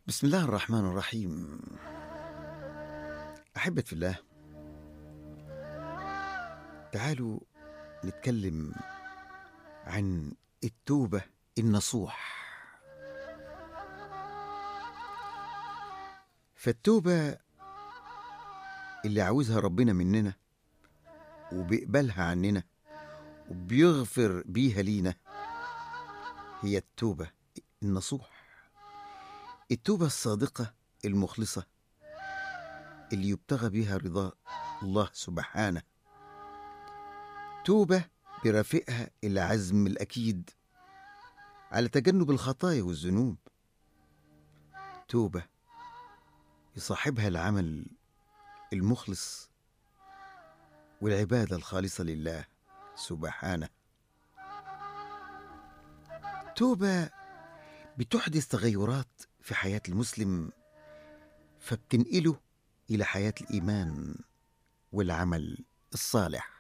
بسم الله الرحمن الرحيم أحبة في الله تعالوا نتكلم عن التوبة النصوح فالتوبة اللي عاوزها ربنا مننا وبيقبلها عننا وبيغفر بيها لينا هي التوبة النصوح التوبة الصادقة المخلصة اللي يبتغى بها رضا الله سبحانه توبة برافقها العزم الأكيد على تجنب الخطايا والذنوب توبة يصاحبها العمل المخلص والعبادة الخالصة لله سبحانه توبة بتحدث تغيرات في حياة المسلم فبتنقله إلى حياة الإيمان والعمل الصالح